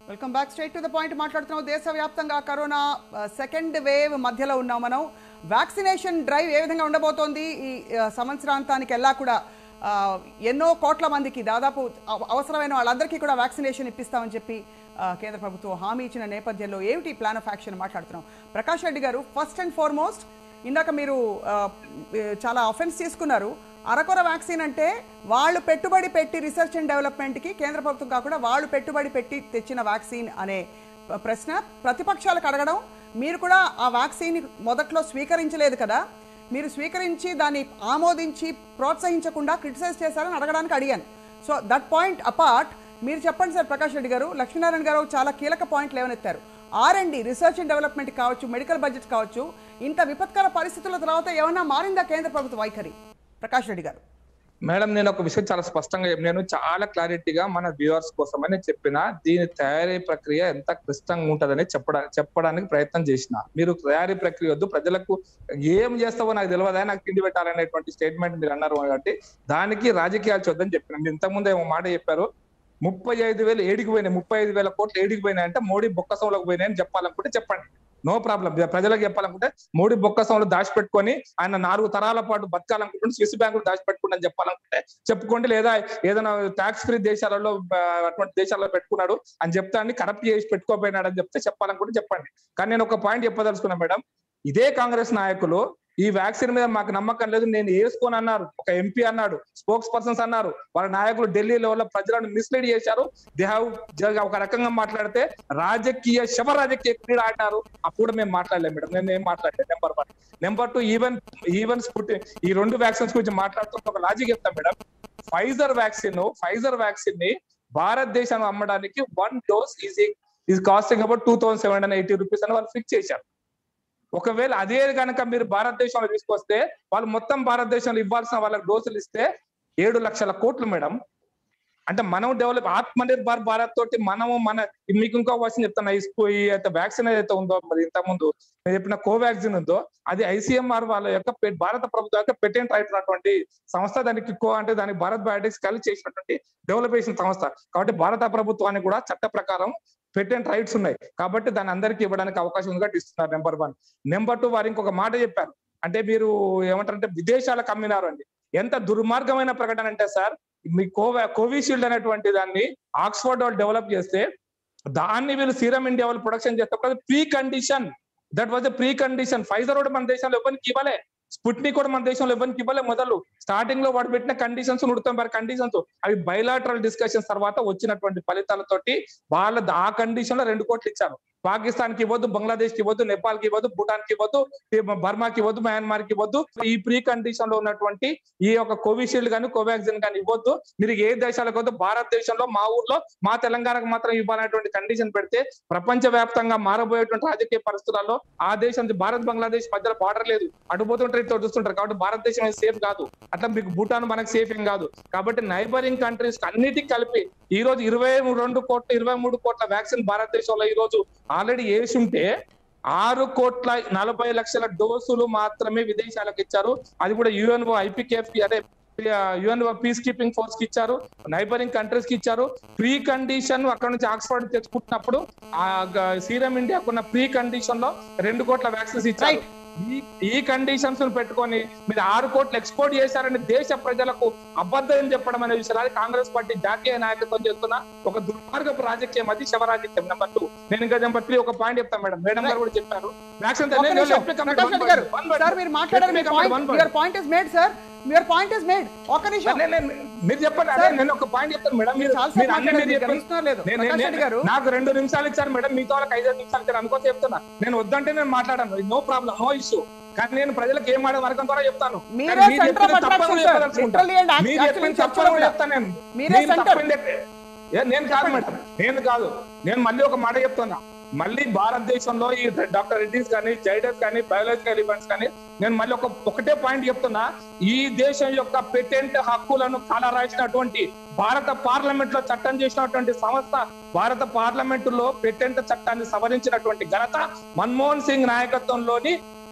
Welcome back straight to the point మాట్లాడుతున్నాం దేశవ్యాప్తంగా corona second wave మధ్యలో ఉన్నాం మనం వ్యాక్సినేషన్ డ్రైవ్ ఏ విధంగా ఉండబోతోంది ఈ ఆ, సంవత్సరాంతానికి ఎలా కూడా ఆ, ఎన్నో కోట్ల మందికి దాదాపు అవ- అవసరమైన వాళ్ళందరికీ కూడా వ్యాక్సినేషన్ ఇప్పిస్తామని చెప్పి ఆ, కేంద్ర ప్రభుత్వం హామీ ఇచ్చిన నేపథ్యంలో ఏమిటి ప్లాన్ ఆఫ్ యాక్షన్ మాట్లాడుతున్నాం ప్రకాష్ రెడ్డి గారు ఫస్ట్ అండ్ ఫార్మోస్ట్ ఇందాక మీరు ఆ, చాలా అఫెన్స్ తీసుకున్నారు అరకొర వ్యాక్సిన్ అంటే వాళ్ళు పెట్టుబడి పెట్టి రీసెర్చ్ అండ్ డెవలప్మెంట్కి కేంద్ర ప్రభుత్వం కాకుండా వాళ్ళు పెట్టుబడి పెట్టి తెచ్చిన వ్యాక్సిన్ అనే ప- ప్రశ్న ప్రతిపక్షాలకు అడగడం మీరు కూడా ఆ వ్యాక్సిన్ మొదట్లో స్వీకరించలేదు కదా మీరు స్వీకరించి దాన్ని ఆమోదించి ప్రోత్సహించకుండా క్రిటిసైజ్ చేశారని అడగడానికి అడిగాను సో దట్ పాయింట్ అపార్ట్ మీరు చెప్పండి సార్ ప్రకాష్ రెడ్డి గారు లక్ష్మీనారాయణ గారు చాలా కీలక పాయింట్లు లేవనెత్తారు R and research and development కావచ్చు మెడికల్ బడ్జెట్ కావచ్చు ఇంత విపత్కర పరిస్థితుల తర్వాత ఏమన్నా మారిందా కేంద్ర ప్రభుత్వ వైఖరి ప్రకాష్ రెడ్డి గారు మేడం నేను ఒక విషయం చాలా స్పష్టంగా చెప్ప- నేను చాలా క్లారిటీగా మన వ్యూవర్స్ కోసమని చెప్పిన దీని తయారీ ప్రక్రియ ఎంత క్లిష్టంగా ఉంటదని చెప్పడా చెప్పడానికి ప్రయత్నం చేసిన మీరు తయారీ ప్రక్రియ వద్దు ప్రజలకు ఏం చేస్తావో నాకు తెలియదా నాకు తిండి పెట్టాలనేటువంటి స్టేట్మెంట్ మీరు అన్నారు కాబట్టి దానికి రాజకీయాలు చూద్దని చెప్పిన మీరు ఇంతకుముందు ఏమో మాట చెప్పారు ముప్పై ఐదు వేలు ఏడికి పోయినాయి ముప్పై ఐదు వేల కోట్లు ఏడికి పోయినాయి అంటే మోడీ బొక్కసంలోకి పోయినాయి అని చెప్పాలనుకుంటే చెప్పండి నో ప్రాబ్లం ప్రజలకు చెప్పాలనుకుంటే మోడీ బొక్కసంలో దాచిపెట్టుకొని ఆయన నాలుగు తరాల పాటు బతకాలనుకుంటుంటే స్విస్ బ్యాంకులు దాచిపెట్టుకుంటే అని చెప్పాలనుకుంటే చెప్పుకోండి లేదా ఏదైనా ట్యాక్స్ ఫ్రీ దేశాలలో ఆ, అటువంటి దేశాల్లో పెట్టుకున్నాడు అని చెప్తాన్ని కరప్ట్ చేసి పెట్టుకోపోయినాడు అని చెప్తే చెప్పాలనుకుంటే చెప్పండి కానీ నేను ఒక పాయింట్ చెప్పదలుచుకున్నా మేడం ఇదే కాంగ్రెస్ నాయకులు ఈ వ్యాక్సిన్ మీద మాకు నమ్మకం లేదు నేను వేసుకోను అన్నారు ఒక ఎంపీ అన్నాడు స్పోక్స్ పర్సన్స్ అన్నారు వాళ్ళ నాయకులు ఢిల్లీ లెవెల్లో ప్రజలను మిస్లీడ్ చేశారు దే హావ్ ఒక రకంగా మాట్లాడితే రాజకీయ శవ రాజకీయ క్రీడ ఆడినారు అప్పుడు మేము మాట్లాడలేము మేడం నేను ఏం మాట్లాడలేదు number one number two even even Sputnik ఈ రెండు వ్యాక్సిన్స్ గురించి మాట్లాడుతూ ఒక లాజిక్ చెప్తాం madam Pfizer vaccine Pfizer vaccine ని భారతదేశం అమ్మడానికి one dose is is costing about two thousand seven hundred eighty rupees అని వాళ్ళు ఫిక్స్ చేశారు ఒకవేళ అదే కనుక మీరు భారతదేశంలో తీసుకొస్తే వాళ్ళు మొత్తం భారతదేశంలో ఇవ్వాల్సిన వాళ్ళకి డోసులు ఇస్తే ఏడు లక్షల కోట్లు మేడం అంటే మనం డెవలప్ ఆత్మనిర్భర్ భారత్ తోటి మనము మన మీకు ఇంకో క్వశ్చన్ చెప్తాను ఈ అయితే వ్యాక్సిన్ ఏదైతే ఉందో మరి ఇంత ముందు నేను చెప్పిన కోవాక్సిన్ ఉందో అది ఐసీఎంఆర్ వాళ్ళ యొక్క పె- భారత ప్రభుత్వం యొక్క పెటెంట్ రైట్ ఉన్నటువంటి సంస్థ దానికి కో అంటే దానికి భారత్ బయోటెక్స్ కలిసి చేసినటువంటి డెవలప్ చేసిన సంస్థ కాబట్టి భారత ప్రభుత్వానికి కూడా చట్ట ప్రకారం పెటెంట్ రైట్స్ ఉన్నాయి కాబట్టి దాన్ని అందరికీ ఇవ్వడానికి అవకాశం ఉంది కాబట్టి ఇస్తున్నారు నెంబర్ వన్ నెంబర్ టూ వారు ఇంకొక మాట చెప్పారు అంటే మీరు ఏమంటారంటే విదేశాలకు అమ్మినారు అండి ఎంత దుర్మార్గమైన ప్రకటన అంటే సార్ మీ కోవా కోవిషీల్డ్ అనేటువంటి దాన్ని ఆక్స్ఫర్డ్ వాళ్ళు డెవలప్ చేస్తే దాన్ని వీళ్ళు సీరం ఇండియా వాళ్ళు ప్రొడక్షన్ చేస్తే precondition that was the precondition Pfizer కూడా మన దేశంలో ఎవరికి ఇవ్వలే స్పుట్నిక్ కూడా మన దేశంలో ఎవరికి ఇవ్వలే మొదలు స్టార్టింగ్ లో వాడు పెట్టిన కండిషన్స్ నూట తొంభై కండిషన్స్ అవి బయలాటరల్ డిస్కషన్స్ తర్వాత వచ్చినటువంటి ఫలితాలతోటి వాళ్ళ ఆ కండిషన్ లో రెండు కోట్లు ఇచ్చారు పాకిస్తాన్ కి ఇవ్వద్దు బంగ్లాదేశ్ కి ఇవ్వద్దు నేపాల్ కి ఇవ్వద్దు భూటాన్ కి ఇవ్వద్దు బర్మాకి ఇవ్వద్దు మయన్మార్ కి ఇవ్వద్దు ఈ ప్రీ కండిషన్ లో ఉన్నటువంటి ఈ యొక్క కోవిషీల్డ్ కానీ కోవాక్సిన్ కానీ ఇవ్వద్దు మీరు ఏ దేశాలకు వద్దు భారతదేశంలో మా ఊర్లో మా తెలంగాణకు మాత్రం ఇవ్వాలనేటువంటి కండిషన్ పెడితే ప్రపంచ వ్యాప్తంగా మారబోయేటువంటి రాజకీయ పరిస్థితులలో ఆ దేశం భారత్ బంగ్లాదేశ్ మధ్యలో బార్డర్ లేదు అడుగుతుంటారు ఇట్లా చూస్తుంటారు కాబట్టి భారతదేశం సేఫ్ కాదు అట్లా మీకు భూటాన్ మనకు సేఫ్ ఏం కాదు కాబట్టి నైబరింగ్ కంట్రీస్ అన్నిటికి కలిపి ఈ రోజు ఇరవై రెండు కోట్ల ఇరవై మూడు కోట్ల వ్యాక్సిన్ భారతదేశంలో ఈ రోజు ఆల్రెడీ వేసి ఉంటే ఆరు కోట్ల నలభై లక్షల డోసులు మాత్రమే విదేశాలకు ఇచ్చారు అది కూడా యుఎన్ఓ ఐపీకేఎఫ్ అదే యుఎన్ పీస్ కీపింగ్ ఫోర్స్ కి ఇచ్చారు నైబరింగ్ కంట్రీస్ కి ఇచ్చారు ప్రీ కండిషన్ అక్కడ నుంచి ఆక్స్ఫర్డ్ తెచ్చుకుంటున్నప్పుడు ఆ సీరం ఇండియాకున్న ప్రీ కండిషన్ లో రెండు కోట్ల వ్యాక్సిన్స్ ఇచ్చారు ఈ ఈ కండిషన్స్ పెట్టుకొని మీరు ఆరు కోట్లు ఎక్స్పోర్ట్ చేశారని దేశ ప్రజలకు అబద్ధం చెప్పడం అనే విషయాలు కాంగ్రెస్ పార్టీ జాతీయ నాయకత్వం చేస్తున్న ఒక దుర్మార్గపు రాజకీయం అది శివరాజకీయం నెంబర్ టూ నేను ఇంకా నెంబర్ త్రీ ఒక పాయింట్ చెప్తాను మేడం మేడం గారు కూడా చెప్పారు వ్యాక్సిన్ ఒక్క నిమిషం. ప్రకాష్ రెడ్డి గారు సార్ మీరు మాట్లాడారు మీ point your point is made sir your point is made ఒక్క నిమిషం మీరు చెప్పండి అదే నేను ఒక పాయింట్ చెప్తాను మేడం మీరు చాలాసేపు మీరు అన్ని మాట్లాడారు, మీరు మీరు చెప్పండి. గమనిస్తున్నారో లేదో. నేను- ప్రకాష్ నేను- రెడ్డి గారు. నాకు రెండు నిమిషాలు ఇచ్చారు మేడం మీతో వాళ్ళకి ఐదు నిమిషాలు ఇచ్చారు అనుకోసం చెప్తున్నా నేను వద్దంటే నేను మాట్లాడాను నో ప్రాబ్లం నో ఇష్యూ కానీ నేను ప్రజలకు ఏం మాట వర్గం ద్వారా చెప్తాను మీరే కానీ మీరు center of చెప్పింది తప్పని attraction, sir. చెప్పదలుచుకుంటా. Literally and act- మీరు actually చెప్పింది చర్చలో తప్పని కూడా. చెప్తాను నేను మీరే నేను center. తప్పని చెప్పే- ఏ, నేను కాదు మేడం నేను కాదు నేను మళ్ళీ ఒక మాట చెప్తున్నా మళ్ళీ భారతదేశంలో ఈ డాక్టర్ రెడ్డిస్ కానీ జైడస్ కానీ బయోలాజికల్ ఈవెంట్స్ కానీ నేను మళ్ళీ ఒక ఒకటే పాయింట్ చెప్తున్నా ఈ దేశం యొక్క పెటెంట్ హక్కులను కాలరాసినటువంటి భారత పార్లమెంట్ లో చట్టం చేసినటువంటి సంస్థ భారత పార్లమెంట్ లో పెటెంట్ చట్టాన్ని సవరించినటువంటి ఘనత మన్మోహన్ సింగ్ నాయకత్వంలోని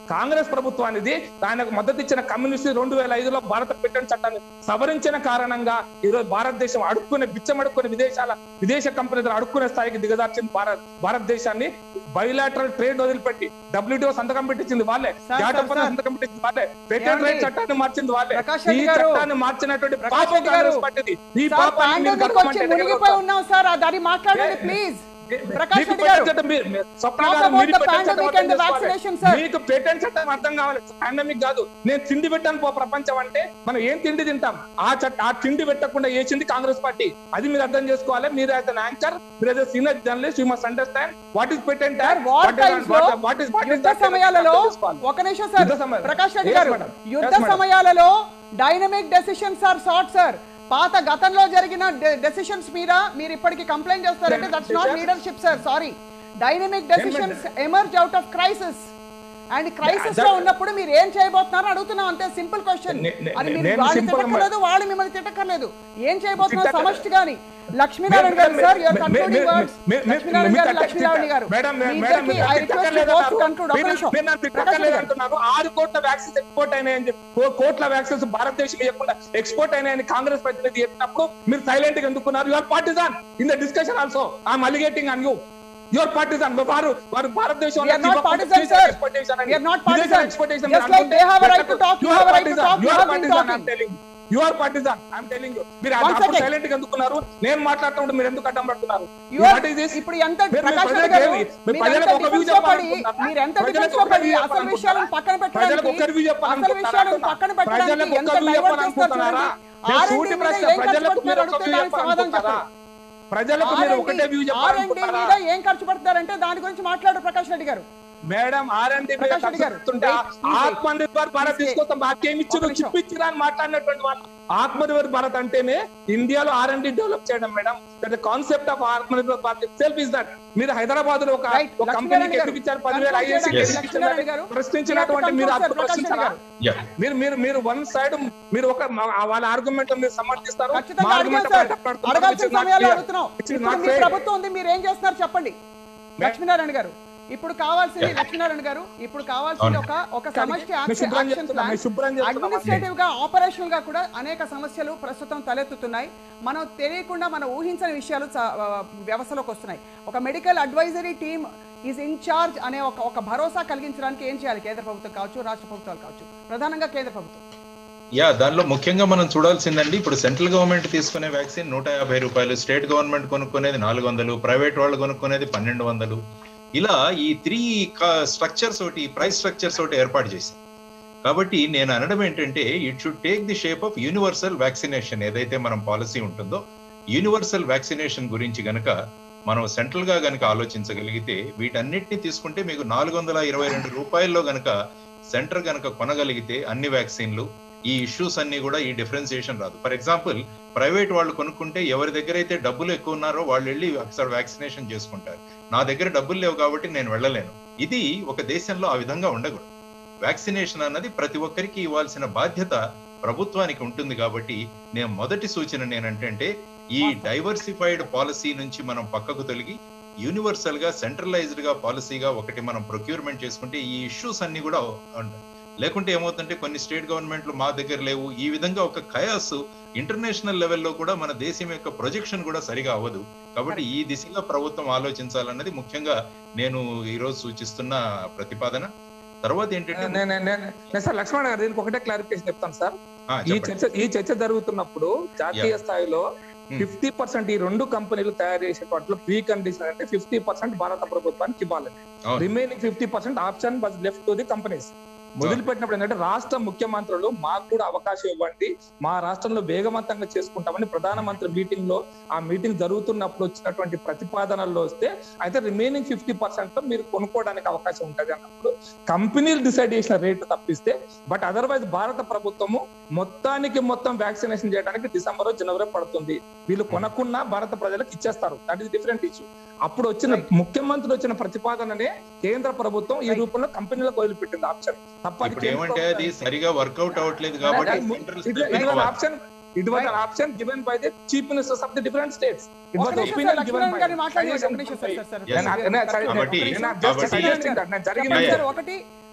కాంగ్రెస్ ప్రభుత్వానికి ఆయనకు మద్దతు ఇచ్చిన కమ్యూనిస్ట్ రెండు వేల ఐదులో భారత పేటెంట్ చట్టాన్ని సవరించిన కారణంగా ఈరోజు భారతదేశం అడుక్కునే బిచ్చం అడుక్కునే విదేశాల విదేశ కంపెనీలు అడుక్కునే స్థాయికి దిగజార్చింది భారత్ భారతదేశాన్ని బయలాటరల్ ట్రేడ్ వదిలిపెట్టి డబ్ల్యూటీఓ సంతకం పెట్టించింది వాళ్ళే సార్, జాట్ సార్, ఒప్పందం సార్. సంతకం పెట్టించింది వాళ్ళే పేటెంట్ ఏమండి? రైట్ చట్టాన్ని మార్చింది వాళ్ళే ప్రకాష్ ఈ రెడ్డి గారు చట్టాన్ని మార్చినటువంటి ప్రకాష్ పాపం రెడ్డి గారు, కాంగ్రెస్ పార్టీది ఈ సార్ పాపాన్ని మీరు పాండమిక్ వచ్చి గడపమంటే మునిగిపోయి ఉన్నాం సార్ ఆ దాన్ని మాట్లాడండి ప్లీజ్ ప్రకాష్ మీకు రెడ్డి గారు పేటెంట్ చట్టం మీ- మీ- స్వప్న Talk గారు about మీరు the పేటెంట్ చట్టం pandemic అర్థం and the చేసుకోవాలి. vaccination, sir. మీకు పేటెంట్ చట్టం అర్థం కావాలి పాండమిక్ కాదు నేను తిండి పెట్టాను పో ప్రపంచం అంటే మనం ఏం తిండి తింటాం ఆ చట్ట ఆ తిండి పెట్టకుండా వేసింది కాంగ్రెస్ పార్టీ అది మీరు అర్థం చేసుకోవాలి మీరు యాజ్ అన్ యాంకర్ మీరు as senior journalist you must understand what is patent sir war times లో యుద్ధ సమయాలలో ఒక నిమిషం సార్ యుద్ధ సమయాలు. ప్రకాష్ రెడ్డి Yes, గారు madam. యుద్ధ Yes, madam. సమయాలలో dynamic decisions are sort sir పాత గతంలో జరిగిన డెసిషన్స్ మీద మీరు ఇప్పటికి కంప్లైంట్ చేస్తారంటే that's not leadership sir sorry dynamic decisions emerge out of crisis and crisis లో that- ఉన్నప్పుడు మీరు ఏం చేయబోతున్నారు అడుగుతున్నాం అంతే సింపుల్ క్వశ్చన్ నే- నే- అది మీరు నేను వాళ్ళు simple గా- తిట్టక్కర్లేదు వాళ్ళు మిమ్మల్ని తిట్టక్కర్లేదు ఏం చేయబోతున్నారు తిట్టక్క- సమష్టి గాని లక్ష్మీనారాయణ గారు సార్ యువర్ మే- మే- కన్క్లూడింగ్ మే- వర్డ్స్ మే- మే- లక్ష్మీనారాయణ మీ గారు తిట్ట- లక్ష్మీనారాయణ గారు మేడం, మీ మేడం, ఇద్దరికి మీరు I request you తిట్టక్కర్లేదు both to అన్నారు. conclude. ఒక్క మీరు- నిమిషం. మీరు నన్ను ప్రకాష్ తిట్టక్కర్లేదు రెడ్డి గారు. అంటున్నారు ఆరు కోట్ల వ్యాక్సిన్స్ ఎక్స్పోర్ట్ అయినాయని చెప్పి కో- కోట్ల వ్యాక్సిన్స్ భారతదేశం ఇవ్వకుండా ఎక్స్పోర్ట్ అయినాయని కాంగ్రెస్ ప్రతినిధి చెప్పినప్పుడు మీరు సైలెంట్ గా ఎందుకున్నారు your partisan in the discussion also I'm alleging on you your partisan వారు వారు భారతదేశంలో We are not ఇవ్వకుండా partisan, విదేశీ sir. exportation అని- We are not విదేశీ partisan. exportation Just మీరు like అనుకుంటే they have a right to పెట్టకు. talk, you You have are a right to partisan. talk, You you are have been partisan, talking. I'm telling you. You are partisan, I'm telling you. మీరు One అప్పుడు second. Silent గా ఎందుకున్నారు నేను మాట్లాడుతుంటే మీరు ఎందుకు అడ్డం పడుతున్నారు You are- What is this? ఇప్పుడు ఎంత మీరు- ప్రకాష్ మీరు రెడ్డి గారు ప్రజలకు ఏమి- మీరు ప్రజలకు ఎంత ఒక view డిఫెన్స్ లో పడి చెప్పాలనుకుంటున్నారా? మీరు ఎంత ప్రజలకు డిఫెన్స్ లో ఒక పడి view అసలు విషయాలను పక్కన ప్రజలకు ఒక పెట్టడానికి view అసలు చెప్పాలనుకుంటున్నారా? విషయాలను పక్కన పెట్టడానికి ప్రజలకు ఎంత ఒక view డైవర్ట్ చేస్తారు చెప్పాలనుకుంటున్నారా? చూడండి నేను R&D సూటి మీద ప్రశ్న, ఏం ఖర్చు ప్రజలకు మీరు పెడుతున్నారు ఒక అడిగితే view దానికి సమాధానం చెప్పాలనుకుంటున్నారా? చెప్పండి ప్రజలకు మీరు ఒకటే వ్యూ R&D చెప్పాలనుకుంటున్నారా మీద ఏం ఖర్చు పెడతారంటే దాని గురించి మాట్లాడు ప్రకాష్ రెడ్డి గారు madam R and Prakash Reddy గారు, చూస్తుంటే wait, please wait. Atmanirbhar Bharat Please wait. తీసుకొస్తాం మాకేం ఇచ్చారు ఒక నిమిషం. చిప్ ఇచ్చిరా అని మాట్లాడినటువంటి వాళ్ళు ఆత్మనిర్భర్ భారత్ అంటేనే ఇండియాలో ఆర్ అండ్ డెవలప్ చేయడం madam that concept of Atmanirbhar Bharat self is that మీరు హైదరాబాద్ లో ఒక Right. ఒక లక్ష్మీనారాయణ కంపెనీకి గారు, ఎందుకు ఇచ్చారు పదివేల conclude ఐఎస్సీ చేయడానికి Yes. లక్ష్మీనారాయణ గారు, ప్రశ్నించినటువంటి మీరు మీరు have to అప్పుడు conclude, sir, ప్రశ్నించారా ప్రకాష్ రెడ్డి యా మీరు మీరు మీరు వన్ సైడ్ మీరు ఒక మా- వాళ్ళ ఆర్గ్యుమెంట్ మీరు సమర్థిస్తారు ఖచ్చితంగా మా అడిగాం argument సార్ మాట్లాడుతున్నారు, అడగాల్సిన which is not సమయాల్లో fair. అడుగుతున్నాం Which is ఇప్పుడు not మీ fair. ప్రభుత్వం ఉంది మీరు ఏం చేస్తున్నారు చెప్పండి లక్ష్మీనారాయణ గారు ఇప్పుడు కావాల్సింది లక్ష్మీనారాయణ గారు ఇప్పుడు కావాల్సింది ఒక ఒక సమష్టి మేము శుభ్రం యాక్షన్ చేస్తున్నాం, మేము శుభ్రం చేస్తున్నాం. అడ్మినిస్ట్రేటివ్ గా ఆపరేషనల్ గా కూడా అనేక సమస్యలు ప్రస్తుతం తలెత్తుతున్నాయి మనం తెలియకుండా మనం ఊహించని విషయాలు చ- ఆ, వ్యవస్థలోకి వస్తున్నాయి ఒక medical advisory team is in charge అనే ఒక ఒక భరోసా కలిగించడానికి ఏం చేయాలి కేంద్ర ప్రభుత్వం కావచ్చు రాష్ట్ర ప్రభుత్వాలు కావచ్చు ప్రధానంగా కేంద్ర ప్రభుత్వం యా దానిలో ముఖ్యంగా మనం చూడాల్సిందండి ఇప్పుడు సెంట్రల్ గవర్నమెంట్ తీసుకునే వ్యాక్సిన్ నూట యాభై రూపాయలు స్టేట్ గవర్నమెంట్ కొనుక్కునేది నాలుగు వందలు ప్రైవేట్ వాళ్ళు కొనుక్కునేది పన్నెండు వందలు ఇలా ఈ త్రీ స్ట్రక్చర్స్ ఒకటి ప్రైస్ స్ట్రక్చర్స్ ఒకటి ఏర్పాటు చేసి కాబట్టి నేను అనడం ఏంటంటే it should take the shape of universal vaccination ఏదైతే మనం పాలసీ ఉంటుందో యూనివర్సల్ వ్యాక్సినేషన్ గురించి గనక మనం సెంట్రల్ గా గనక ఆలోచించగలిగితే వీటన్నిటిని తీసుకుంటే మీకు నాలుగు వందల ఇరవై రెండు రూపాయల్లో గనక సెంటర్ గనక కొనగలిగితే అన్ని వ్యాక్సిన్లు ఈ ఇష్యూస్ అన్ని కూడా ఈ డిఫరెన్సియేషన్ రాదు ఫర్ ఎగ్జాంపుల్ ప్రైవేట్ వాళ్ళు కొనుక్కుంటే ఎవరి దగ్గర అయితే డబ్బులు ఎక్కువ ఉన్నారో వాళ్ళు వెళ్ళి ఒకసారి వ్యాక్సినేషన్ చేసుకుంటారు నా దగ్గర డబ్బులు లేవు కాబట్టి నేను వెళ్ళలేను ఇది ఒక దేశంలో ఆ విధంగా ఉండకూడదు వ్యాక్సినేషన్ అన్నది ప్రతి ఒక్కరికి ఇవ్వాల్సిన బాధ్యత ప్రభుత్వానికి ఉంటుంది కాబట్టి నేను మొదటి సూచన నేనంటే ఈ డైవర్సిఫైడ్ పాలసీ నుంచి మనం పక్కకు తొలగి యూనివర్సల్ గా సెంట్రలైజ్డ్ గా పాలసీగా ఒకటి మనం ప్రొక్యూర్మెంట్ చేసుకుంటే ఈ ఇష్యూస్ అన్ని కూడా ఉంటాయి లేకుంటే ఏమవుతుంటే కొన్ని స్టేట్ గవర్నమెంట్లు మా దగ్గర లేవు ఈ విధంగా ఒక కయాస్ ఇంటర్నేషనల్ లెవెల్లో కూడా మన దేశం యొక్క ప్రొజెక్షన్ కూడా సరిగా అవ్వదు కాబట్టి ఈ దిశగా ప్రభుత్వం ఆలోచించాలన్నది ముఖ్యంగా నేను ఈ రోజు సూచిస్తున్న ప్రతిపాదన తర్వాత ఏంటంటే నే- నే- నే- నేను సార్ లక్ష్మణ్ గారు దీనికి ఒకటే క్లారిఫికేషన్ చెప్తాను సార్ ఆ, ఈ చెప్పండి. చర్చ ఈ చర్చ జరుగుతున్నప్పుడు జాతీయ స్థాయిలో Hmm. ఫిఫ్టీ పర్సెంట్ ఈ రెండు కంపెనీలు తయారు చేసే వాటిలో ప్రీ కండిషన్ అంటే ఫిఫ్టీ పర్సెంట్ భారత ప్రభుత్వానికి ఇవ్వాలి అవును. Remaining fifty percent option was left to the companies మొదలుపెట్టినప్పుడు ఏంటంటే రాష్ట్ర ముఖ్యమంత్రులు మాకు కూడా అవకాశం ఇవ్వండి మా రాష్ట్రంలో వేగవంతంగా చేసుకుంటామని ప్రధానమంత్రి మీటింగ్ లో ఆ మీటింగ్ జరుగుతున్నప్పుడు వచ్చినటువంటి ప్రతిపాదనల్లో వస్తే అయితే రిమైనింగ్ ఫిఫ్టీ పర్సెంట్ లో మీరు కొనుక్కోవడానికి అవకాశం ఉంటది అన్నప్పుడు కంపెనీలు డిసైడ్ చేసిన రేటు తప్పిస్తే బట్ అదర్వైజ్ భారత ప్రభుత్వము మొత్తానికి మొత్తం వ్యాక్సినేషన్ చేయడానికి డిసెంబర్ జనవరి పడుతుంది వీళ్ళు కొనకున్నా భారత ప్రజలకు ఇచ్చేస్తారు దట్ ఈస్ డిఫరెంట్ ఇష్యూ అప్పుడు వచ్చిన ముఖ్యమంత్రి వచ్చిన ప్రతిపాదననే కేంద్ర ప్రభుత్వం ఈ రూపంలో కంపెనీలకు వదిలిపెట్టింది ఆప్షన్ తప్ప అది ఇప్పుడు కేంద్ర ఏమంటే అది ప్రభుత్వం- సరిగా వర్కౌట్ అవ్వట్లేదు కాబట్టి It- central it was- step it was an తీసుకోవాలి. option it was an option given by the chief ministers of the different states it ఒక was the నిమిషం opinion సార్, given లక్ష్మీనారాయణ by గారిని మాట్లాడి suggestion ఒక నిమిషం by- సార్, సార్, Yes. నేను- నేను- సార్, నేను- కాబట్టి- నేను just కాబట్టి- suggesting that. నేను జరిగిన Yeah, చెప్పండి సార్, ఒకటి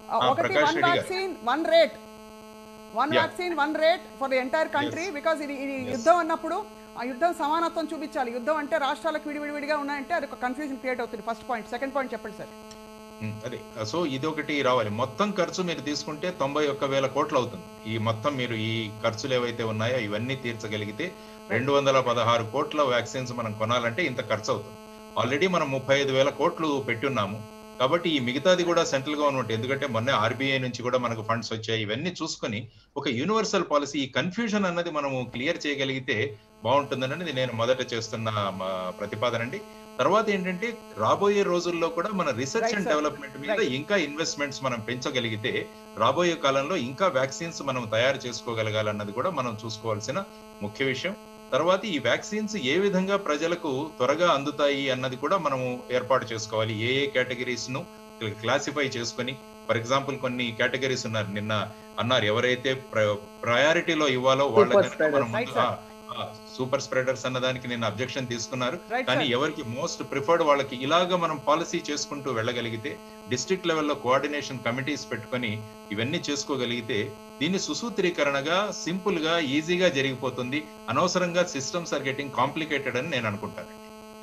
ఒకటి ప్రకాష్ వన్ రెడ్డి గారు. Vaccine one rate one Yeah. Vaccine one rate for the entire country because ఇది ఇది యుద్ధం అన్నప్పుడు ఆ యుద్ధం సమానత్వం చూపించాలి యుద్ధం అంటే రాష్ట్రాలకు విడివిడివిడిగా ఉన్నాయంటే అది ఒక కన్ఫ్యూజన్ క్రియేట్ అవుతుంది ఫస్ట్ పాయింట్ సెకండ్ పాయింట్ చెప్పండి సార్ ఉమ్, అదే సో ఇది ఒకటి రావాలి మొత్తం ఖర్చు మీరు తీసుకుంటే తొంభై ఒక్క వేల కోట్లు అవుతుంది ఈ మొత్తం మీరు ఈ ఖర్చులు ఏవైతే ఉన్నాయో ఇవన్నీ తీర్చగలిగితే రెండు వందల పదహారు కోట్ల వ్యాక్సిన్స్ మనం కొనాలంటే ఇంత ఖర్చు అవుతుంది ఆల్రెడీ మనం ముప్పై ఐదు వేల కోట్లు పెట్టున్నాము కాబట్టి ఈ మిగతాది కూడా సెంట్రల్ గవర్నమెంట్ ఎందుకంటే మొన్న ఆర్బీఐ నుంచి కూడా మనకు ఫండ్స్ వచ్చాయి ఇవన్నీ చూసుకొని ఒక యూనివర్సల్ పాలసీ ఈ కన్ఫ్యూజన్ అన్నది మనము క్లియర్ చేయగలిగితే బాగుంటుందనేది నేను మొదట చేస్తున్న మా ప్రతిపాదన అండి తర్వాత ఏంటంటే రాబోయే రోజుల్లో కూడా మన research Right, and sir. Development మీద Right. ఇంకా ఇన్వెస్ట్మెంట్స్ మనం పెంచగలిగితే రాబోయే కాలంలో ఇంకా వ్యాక్సిన్స్ మనం తయారు చేసుకోగలగాలన్నది కూడా మనం చూసుకోవాల్సిన ముఖ్య విషయం తర్వాత ఈ వ్యాక్సిన్స్ ఏ విధంగా ప్రజలకు త్వరగా అందుతాయి అన్నది కూడా మనము ఏర్పాటు చేసుకోవాలి ఏ ఏ కేటగిరీస్ ను క్లాసిఫై చేసుకొని ఫర్ ఎగ్జాంపుల్ కొన్ని కేటగిరీస్ ఉన్నారు నిన్న అన్నారు ఎవరైతే ప్రయారిటీలో ఇవ్వాలో వాళ్ళ Super కనుక మనం spreaders. Right, sir. Super spreaders అన్న దానికి నేను అబ్జెక్షన్ తీసుకున్నారు రైట్ కానీ సార్ ఎవరికి మోస్ట్ ప్రిఫర్డ్ వాళ్ళకి ఇలాగ మనం పాలసీ చేసుకుంటూ వెళ్ళగలిగితే డిస్ట్రిక్ట్ లెవెల్లో కోఆర్డినేషన్ కమిటీస్ పెట్టుకొని ఇవన్నీ చేసుకోగలిగితే దీన్ని సుసూత్రీకరణగా సింపుల్ గా ఈజీగా జరిగిపోతుంది అనవసరంగా సిస్టమ్స్ ఆర్ గెటింగ్ కాంప్లికేటెడ్ అని నేను అనుకుంటాను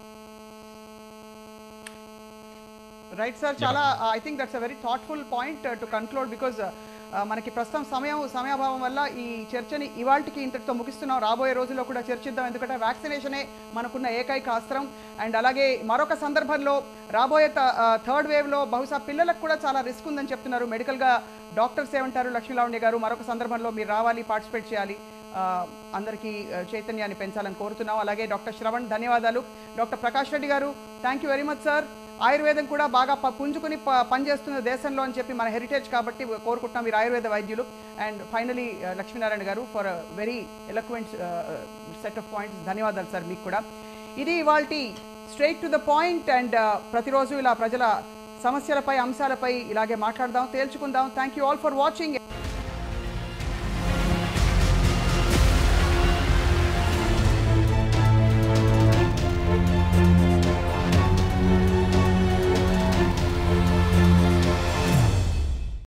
రైట్ సార్ చాలా I think that's a very thoughtful point to conclude because మనకి ప్రస్తుతం సమయం సమయాభావం వల్ల ఈ చర్చని ఇవాళకి ఇంతటితో ముగిస్తున్నాం రాబోయే రోజుల్లో కూడా చర్చిద్దాం ఎందుకంటే వ్యాక్సినేషనే మనకున్న ఏకైక అస్త్రం అండ్ అలాగే మరొక సందర్భంలో రాబోయే థర్డ్ వేవ్లో బహుశా పిల్లలకు కూడా చాలా రిస్క్ ఉందని చెప్తున్నారు మెడికల్గా డాక్టర్స్ ఏమంటారు లక్ష్మీలావణ్య గారు మరొక సందర్భంలో మీరు రావాలి పార్టిసిపేట్ చేయాలి ఆ, అందరికీ ఆ, చైతన్యాన్ని పెంచాలని కోరుతున్నాం అలాగే డాక్టర్ శ్రవణ్ ధన్యవాదాలు డాక్టర్ ప్రకాష్ రెడ్డి గారు thank you very much sir ఆయుర్వేదం కూడా బాగా ప- పుంజుకుని ప- పనిచేస్తున్న దేశంలో అని చెప్పి మన హెరిటేజ్ కాబట్టి కోరుకుంటున్నాం మీరు ఆయుర్వేద వైద్యులు అండ్ ఫైనలీ లక్ష్మీనారాయణ గారు for very eloquent set of points ధన్యవాదాలు సార్ మీకు కూడా ఇది ఇవాళ straight to the point and ప్రతిరోజు ఇలా ప్రజల సమస్యలపై అంశాలపై ఇలాగే మాట్లాడదాం తేల్చుకుందాం thank you all for watching